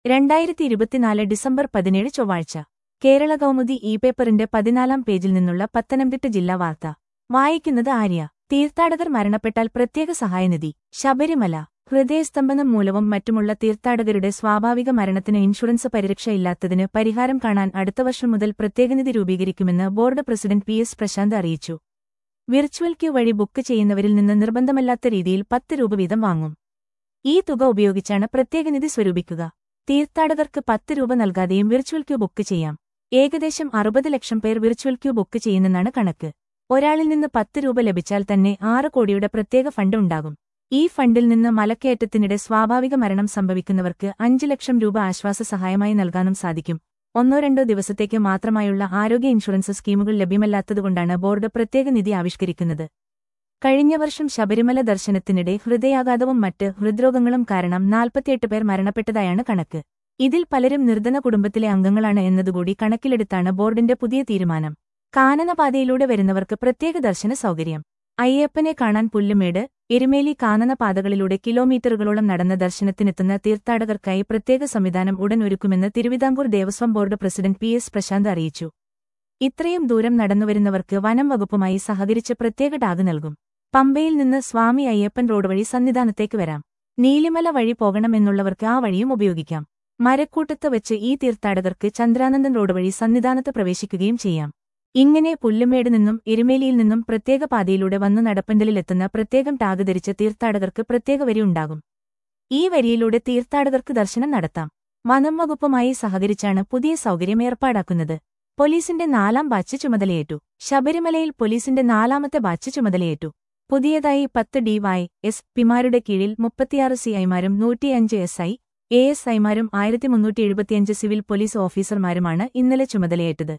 രണ്ടായിരത്തി ഇരുപത്തിനാല് ഡിസംബർ പതിനേഴ് ചൊവ്വാഴ്ച കേരള കൗമുദി ഇ പേപ്പറിന്റെ പതിനാലാം പേജിൽ നിന്നുള്ള പത്തനംതിട്ട ജില്ലാ വാർത്ത വായിക്കുന്നത് ആര്യ തീർത്ഥാടകർ മരണപ്പെട്ടാൽ പ്രത്യേക സഹായനിധി ശബരിമല ഹൃദയസ്തംഭനം മൂലവും മറ്റുമുള്ള തീർത്ഥാടകരുടെ സ്വാഭാവിക മരണത്തിന് ഇൻഷുറൻസ് പരിരക്ഷയില്ലാത്തതിന് പരിഹാരം കാണാൻ അടുത്ത വർഷം മുതൽ പ്രത്യേകനിധി രൂപീകരിക്കുമെന്ന് board president P S Prashanth അറിയിച്ചു വിർച്വൽ ക്യൂ വഴി ബുക്ക് ചെയ്യുന്നവരിൽ നിന്ന് നിർബന്ധമല്ലാത്ത രീതിയിൽ പത്ത് രൂപ വീതം വാങ്ങും ഈ തുക ഉപയോഗിച്ചാണ് പ്രത്യേകനിധി സ്വരൂപിക്കുക തീർത്ഥാടകർക്ക് പത്ത് രൂപ നൽകാതെയും വിർച്വൽ ക്യൂ ബുക്ക് ചെയ്യാം ഏകദേശം അറുപത് ലക്ഷം പേർ വിർച്വൽ ക്യൂ ബുക്ക് ചെയ്യുന്നെന്നാണ് കണക്ക് ഒരാളിൽ നിന്ന് പത്ത് രൂപ ലഭിച്ചാൽ തന്നെ ആറ് കോടിയുടെ പ്രത്യേക ഫണ്ട് ഉണ്ടാകും ഈ ഫണ്ടിൽ നിന്ന് മലക്കയറ്റത്തിനിടെ സ്വാഭാവിക മരണം സംഭവിക്കുന്നവർക്ക് അഞ്ച് ലക്ഷം രൂപ ആശ്വാസ സഹായമായി നൽകാനും സാധിക്കും ഒന്നോ രണ്ടോ ദിവസത്തേക്ക് മാത്രമായുള്ള ആരോഗ്യ ഇൻഷുറൻസ് സ്കീമുകൾ ലഭ്യമല്ലാത്തതുകൊണ്ടാണ് ബോർഡ് പ്രത്യേക നിധി ആവിഷ്കരിക്കുന്നത് കഴിഞ്ഞ വർഷം ശബരിമല ദർശനത്തിനിടെ ഹൃദയാഘാതവും മറ്റ് ഹൃദ്രോഗങ്ങളും കാരണം നാൽപ്പത്തിയെട്ട് പേർ മരണപ്പെട്ടതായാണ് കണക്ക് ഇതിൽ പലരും നിർധന കുടുംബത്തിലെ അംഗങ്ങളാണ് എന്നതുകൂടി കണക്കിലെടുത്താണ് ബോർഡിന്റെ പുതിയ തീരുമാനം കാനനപാതയിലൂടെ വരുന്നവർക്ക് പ്രത്യേക ദർശന സൗകര്യം അയ്യപ്പനെ കാണാൻ പുല്ലുമേട് എരുമേലി കാനന പാതകളിലൂടെ കിലോമീറ്ററുകളോളം നടന്ന ദർശനത്തിനെത്തുന്ന തീർത്ഥാടകർക്കായി പ്രത്യേക സംവിധാനം ഉടൻ ഒരുക്കുമെന്ന് Thiruvithamkoor Devaswom board president P S Prashanth അറിയിച്ചു ഇത്രയും ദൂരം നടന്നുവരുന്നവർക്ക് വനം വകുപ്പുമായി സഹകരിച്ച് പ്രത്യേക ടാഗ് നൽകും പമ്പയിൽ നിന്ന് സ്വാമി അയ്യപ്പൻ റോഡ് വഴി സന്നിധാനത്തേക്ക് വരാം നീലിമല വഴി പോകണമെന്നുള്ളവർക്ക് ആ വഴിയും ഉപയോഗിക്കാം മരക്കൂട്ടത്ത് വെച്ച് ഈ തീർത്ഥാടകർക്ക് ചന്ദ്രാനന്ദൻ റോഡ് വഴി സന്നിധാനത്ത് പ്രവേശിക്കുകയും ചെയ്യാം ഇങ്ങനെ പുല്ലുമേട് നിന്നും എരുമേലിയിൽ നിന്നും പ്രത്യേക പാതയിലൂടെ വന്നു നടപ്പന്തലിലെത്തുന്ന പ്രത്യേകം ടാഗ് ധരിച്ച തീർത്ഥാടകർക്ക് പ്രത്യേക വരി ഉണ്ടാകും ഈ വരിയിലൂടെ തീർത്ഥാടകർക്ക് ദർശനം നടത്താം വനം വകുപ്പുമായി സഹകരിച്ചാണ് പുതിയ സൗകര്യം ഏർപ്പാടാക്കുന്നത് പോലീസിന്റെ നാലാം ബാച്ച് ചുമതലയേറ്റു ശബരിമലയിൽ പോലീസിന്റെ നാലാമത്തെ ബാച്ച് ചുമതലയേറ്റു പുതിയതായി പത്ത് ഡിവൈ എസ് പിമാരുടെ കീഴിൽ മുപ്പത്തിയാറ് സിഐമാരും നൂറ്റിയഞ്ച് എസ് ഐ എ എസ് ഐമാരും ആയിരത്തി മുന്നൂറ്റി എഴുപത്തിയഞ്ച് സിവിൽ പോലീസ് ഓഫീസർമാരുമാണ് ഇന്നലെ ചുമതലയേറ്റത്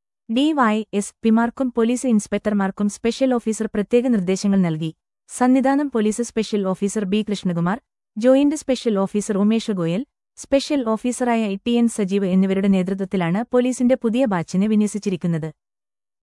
ഡിവൈ എസ് പിമാർക്കും പോലീസ് ഇൻസ്പെക്ടർമാർക്കും സ്പെഷ്യൽ ഓഫീസർ പ്രത്യേക നിർദ്ദേശങ്ങൾ നൽകി Sannidhanam police special officer B Krishnakumar joint special officer Umesh Goyal special ഓഫീസറായ ടി എൻ സജീവ് എന്നിവരുടെ നേതൃത്വത്തിലാണ് പോലീസിന്റെ പുതിയ ബാച്ചിനെ വിന്യസിച്ചിരിക്കുന്നത്